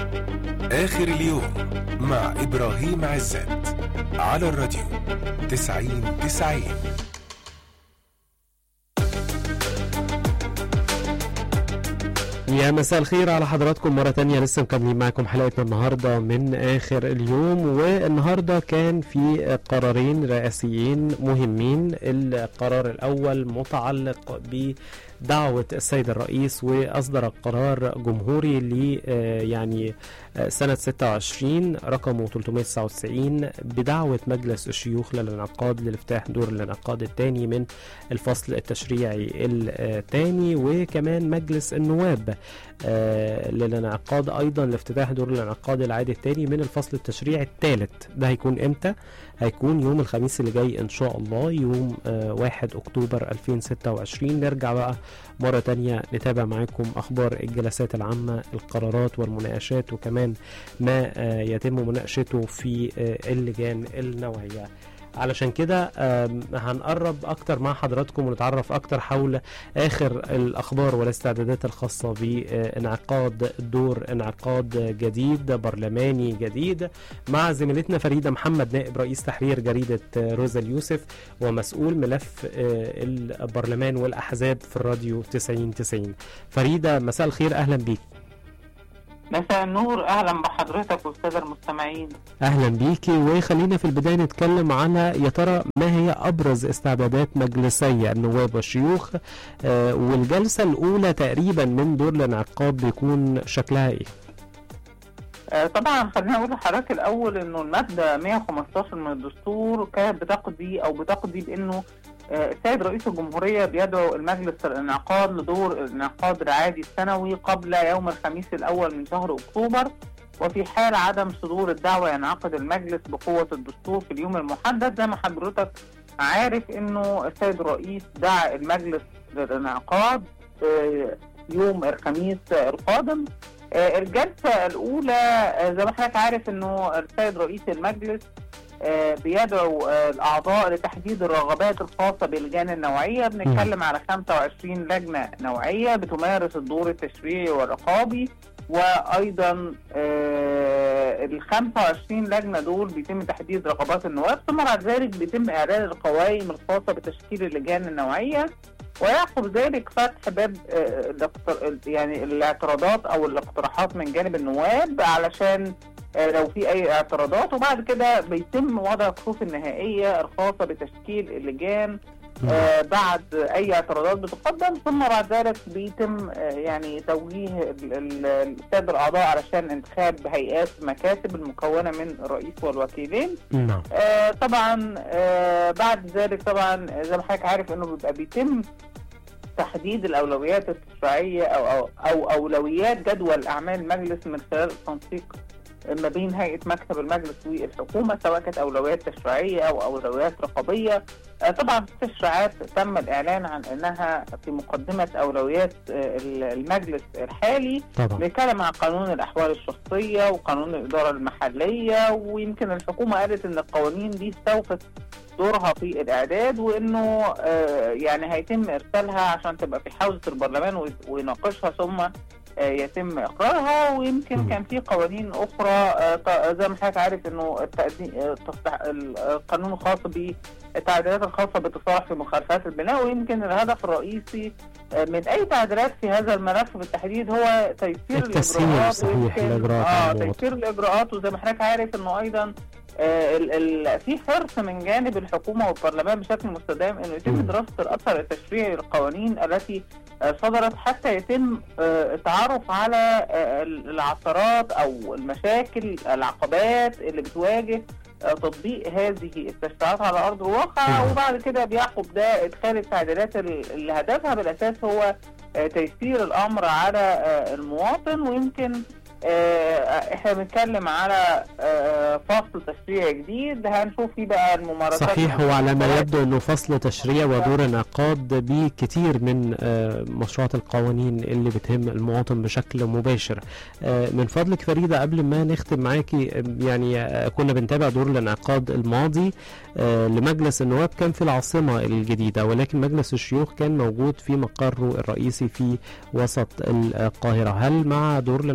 آخر اليوم مع إبراهيم عزت على الراديو تسعين تسعين يا مساء الخير على حضراتكم مرة تانية لسه مكملين معاكم حلقتنا النهاردة من آخر اليوم والنهاردة كان في قرارين رئاسيين مهمين القرار الأول متعلق بدعوة السيد الرئيس وأصدر قرار جمهوري ل يعني سنة 26 رقمه 399 بدعوة مجلس الشيوخ للانعقاد لافتتاح دور الانعقاد الثاني من الفصل التشريعي الثاني وكمان مجلس النواب آه للانعقاد ايضا لافتتاح دور الانعقاد العادي الثاني من الفصل التشريعي الثالث ده هيكون امتى هيكون يوم الخميس اللي جاي ان شاء الله يوم آه 1 اكتوبر 2026 نرجع بقى مرة تانية نتابع معاكم اخبار الجلسات العامة القرارات والمناقشات وكمان ما آه يتم مناقشته في آه اللجان النوعية علشان كده هنقرب اكتر مع حضراتكم ونتعرف اكتر حول اخر الاخبار والاستعدادات الخاصه بانعقاد دور انعقاد جديد برلماني جديد مع زميلتنا فريده محمد نائب رئيس تحرير جريده روزا اليوسف ومسؤول ملف البرلمان والاحزاب في الراديو 90 90 فريده مساء الخير اهلا بيك مساء النور اهلا بحضرتك والساده المستمعين اهلا بيكي وخلينا في البدايه نتكلم على يا ترى ما هي ابرز استعدادات مجلسي النواب والشيوخ آه والجلسه الاولى تقريبا من دور الانعقاد بيكون شكلها ايه آه طبعا خلينا اقول لحضرتك الاول انه الماده 115 من الدستور كانت بتقضي او بتقضي بانه السيد رئيس الجمهورية بيدعو المجلس الانعقاد لدور الانعقاد العادي السنوي قبل يوم الخميس الأول من شهر أكتوبر وفي حال عدم صدور الدعوة ينعقد المجلس بقوة الدستور في اليوم المحدد زي ما حضرتك عارف انه السيد الرئيس دعا المجلس للانعقاد يوم الخميس القادم الجلسة الأولى زي ما حضرتك عارف انه السيد رئيس المجلس بيدعو الأعضاء لتحديد الرغبات الخاصة باللجان النوعية بنتكلم على 25 لجنة نوعية بتمارس الدور التشريعي والرقابي وأيضا ال 25 لجنة دول بيتم تحديد رغبات النواب ثم بعد ذلك بيتم إعلان القوائم الخاصة بتشكيل اللجان النوعية ويعقب ذلك فتح باب يعني الاعتراضات أو الاقتراحات من جانب النواب علشان لو في اي اعتراضات وبعد كده بيتم وضع الكروت النهائيه الخاصه بتشكيل اللجان آه بعد اي اعتراضات بتقدم ثم بعد ذلك بيتم آه يعني توجيه الساده الاعضاء علشان انتخاب هيئات مكاتب المكونه من الرئيس والوكيلين نعم آه طبعا آه بعد ذلك طبعا زي ما حضرتك عارف انه بيبقى بيتم تحديد الاولويات التشريعيه او او, أو اولويات جدول اعمال المجلس من خلال التنسيق ما بين هيئه مكتب المجلس والحكومه سواء كانت اولويات تشريعيه او اولويات رقابيه طبعا في التشريعات تم الاعلان عن انها في مقدمه اولويات المجلس الحالي طبعا بيتكلم عن قانون الاحوال الشخصيه وقانون الاداره المحليه ويمكن الحكومه قالت ان القوانين دي استوفت دورها في الاعداد وانه يعني هيتم ارسالها عشان تبقى في حوزه البرلمان ويناقشها ثم يتم اقرارها ويمكن م. كان في قوانين اخرى زي ما حضرتك عارف انه القانون الخاص بالتعديلات الخاصه بالتصالح في مخالفات البناء ويمكن الهدف الرئيسي من اي تعديلات في هذا الملف بالتحديد هو تيسير الاجراءات صحيح الاجراءات اه تيسير الاجراءات وزي ما حضرتك عارف انه ايضا آه ال ال في حرص من جانب الحكومه والبرلمان بشكل مستدام انه يتم دراسه الاثر التشريعي للقوانين التي آه صدرت حتى يتم آه التعرف على العثرات او المشاكل العقبات اللي بتواجه تطبيق هذه التشريعات على ارض الواقع وبعد كده بيعقب ده ادخال التعديلات اللي هدفها بالاساس هو تيسير الامر على المواطن ويمكن احنا بنتكلم على فصل تشريعي جديد هنشوف فيه بقى الممارسات صحيح وعلى ما يبدو انه فصل تشريع ودور انعقاد بكثير من مشروعات القوانين اللي بتهم المواطن بشكل مباشر من فضلك فريده قبل ما نختم معاكي يعني كنا بنتابع دور الانعقاد الماضي لمجلس النواب كان في العاصمه الجديده ولكن مجلس الشيوخ كان موجود في مقره الرئيسي في وسط القاهره هل مع دور الانعقاد الجديد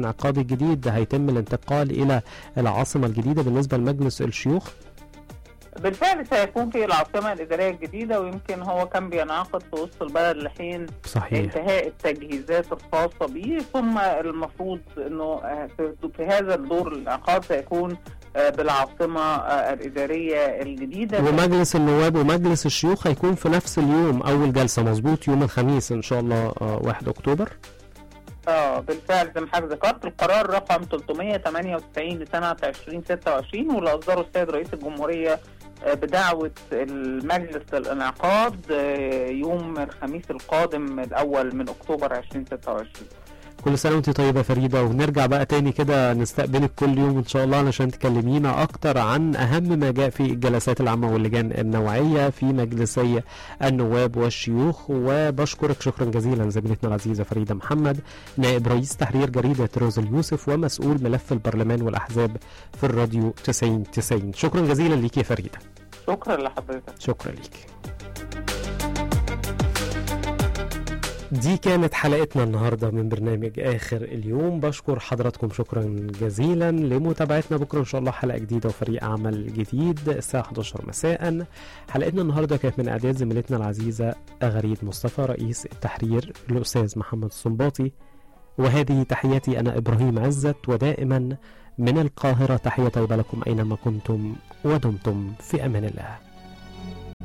الجديد هيتم الانتقال الى العاصمه الجديده بالنسبه لمجلس الشيوخ بالفعل سيكون في العاصمة الإدارية الجديدة ويمكن هو كان بينعقد في وسط البلد لحين صحيح انتهاء التجهيزات الخاصة به ثم المفروض أنه آه، في في هذا الدور الانعقاد سيكون آه، بالعاصمة آه، الإدارية الجديدة ومجلس النواب ومجلس الشيوخ هيكون في نفس اليوم اول جلسه مظبوط يوم الخميس ان شاء الله آه، 1 اكتوبر اه بالفعل زي ما حضرتك ذكرت القرار رقم 398 لسنة 2026 واللي أصدره السيد رئيس الجمهورية آه، بدعوة المجلس للانعقاد آه، يوم الخميس القادم الأول من أكتوبر 2026 كل سنه وانت طيبه يا فريده ونرجع بقى تاني كده نستقبلك كل يوم ان شاء الله علشان تكلمينا اكتر عن اهم ما جاء في الجلسات العامه واللجان النوعيه في مجلسي النواب والشيوخ وبشكرك شكرا جزيلا زميلتنا العزيزه فريده محمد نائب رئيس تحرير جريده روز اليوسف ومسؤول ملف البرلمان والاحزاب في الراديو 90 90 شكرا جزيلا ليك يا فريده شكرا لحضرتك شكرا ليك دي كانت حلقتنا النهارده من برنامج اخر اليوم بشكر حضراتكم شكرا جزيلا لمتابعتنا بكره ان شاء الله حلقه جديده وفريق عمل جديد الساعه 11 مساء حلقتنا النهارده كانت من اعداد زميلتنا العزيزه غريب مصطفى رئيس التحرير الاستاذ محمد الصنباطي وهذه تحياتي انا ابراهيم عزت ودائما من القاهره تحيه طيبه لكم اينما كنتم ودمتم في امان الله